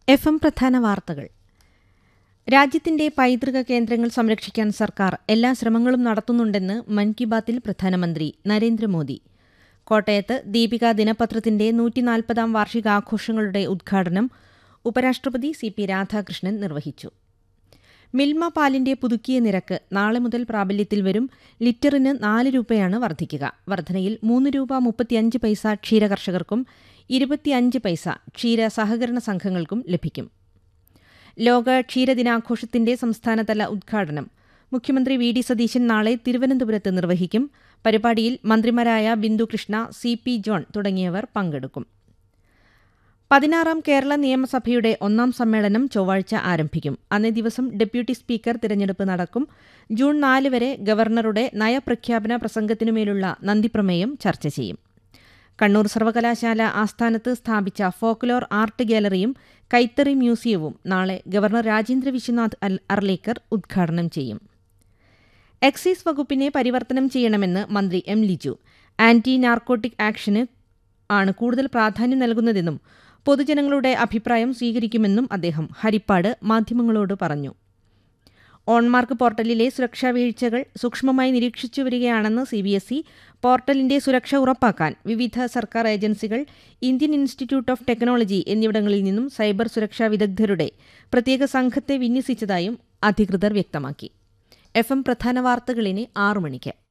F M പ്രധാന വാർത്തകൾ രാജ്യത്തിന്റെ പൈതൃക കേന്ദ്രങ്ങൾ സംരക്ഷിക്കാൻ സർക്കാർ എല്ലാ ശ്രമങ്ങളും നടത്തുന്നുണ്ടെന്ന് മൻ കി ബാത്തിൽ പ്രധാനമന്ത്രി നരേന്ദ്രമോദി കോട്ടയത്ത് ദീപിക ദിനപത്രത്തിന്റെ നൂറ്റിനാൽപ്പതാം വാർഷികാഘോഷങ്ങളുടെ ഉദ്ഘാടനം ഉപരാഷ്ട്രപതി സി പി രാധാകൃഷ്ണൻ നിർവഹിച്ചു മിൽമ പാലിന്റെ പുതുക്കിയ നിരക്ക് നാളെ മുതൽ പ്രാബല്യത്തിൽ വരും ലിറ്ററിന് നാല് രൂപയാണ് വർദ്ധിക്കുക വർധനയിൽ മൂന്ന് രൂപ മുപ്പത്തിയഞ്ച് പൈസ ക്ഷീരകർഷകർക്കും ഇരുപത്തിയഞ്ച് പൈസ ക്ഷീര സഹകരണ സംഘങ്ങൾക്കും ലഭിക്കും ലോക ക്ഷീരദിനാഘോഷത്തിന്റെ സംസ്ഥാനതല ഉദ്ഘാടനം മുഖ്യമന്ത്രി വി ഡി സതീശൻ നാളെ തിരുവനന്തപുരത്ത് നിർവഹിക്കും പരിപാടിയിൽ മന്ത്രിമാരായ ബിന്ദു കൃഷ്ണ സി പി ജോൺ തുടങ്ങിയവർ പങ്കെടുക്കും പതിനാറാം കേരള നിയമസഭയുടെ ഒന്നാം സമ്മേളനം ചൊവ്വാഴ്ച ആരംഭിക്കും അന്നേ ദിവസം ഡെപ്യൂട്ടി സ്പീക്കർ തിരഞ്ഞെടുപ്പ് നടക്കും ജൂൺ നാല് വരെ ഗവർണറുടെ നയപ്രഖ്യാപന പ്രസംഗത്തിനുമേലുള്ള നന്ദിപ്രമേയം ചർച്ച ചെയ്യും കണ്ണൂർ സർവകലാശാല ആസ്ഥാനത്ത് സ്ഥാപിച്ച ഫോക്ലോർ ആർട്ട് ഗാലറിയും കൈത്തറി മ്യൂസിയവും നാളെ ഗവർണർ രാജേന്ദ്ര വിശ്വനാഥ് അർലേക്കർ ഉദ്ഘാടനം ചെയ്യും എക്സൈസ് വകുപ്പിനെ പരിവർത്തനം ചെയ്യണമെന്ന് മന്ത്രി എം ലിജു ആന്റി നാർക്കോട്ടിക് ആക്ഷന് ആണ് കൂടുതൽ പ്രാധാന്യം നൽകുന്നതെന്നും പൊതുജനങ്ങളുടെ അഭിപ്രായം സ്വീകരിക്കുമെന്നും അദ്ദേഹം ഹരിപ്പാട് മാധ്യമങ്ങളോട് പറഞ്ഞു ഓൺമാർക്ക് പോർട്ടലിലെ സുരക്ഷാ വീഴ്ചകൾ സൂക്ഷ്മമായി നിരീക്ഷിച്ചു വരികയാണെന്ന് സി ബി എസ് ഇ പോർട്ടലിന്റെ സുരക്ഷ ഉറപ്പാക്കാൻ വിവിധ സർക്കാർ ഏജൻസികൾ ഇന്ത്യൻ ഇൻസ്റ്റിറ്റ്യൂട്ട് ഓഫ് ടെക്നോളജി എന്നിവിടങ്ങളിൽ നിന്നും സൈബർ സുരക്ഷാ വിദഗ്ധരുടെ പ്രത്യേക സംഘത്തെ വിന്യസിച്ചതായും അധികൃതർ വ്യക്തമാക്കി എഫ് എം പ്രധാന വാർത്തകളിനി ആറു മണിക്ക്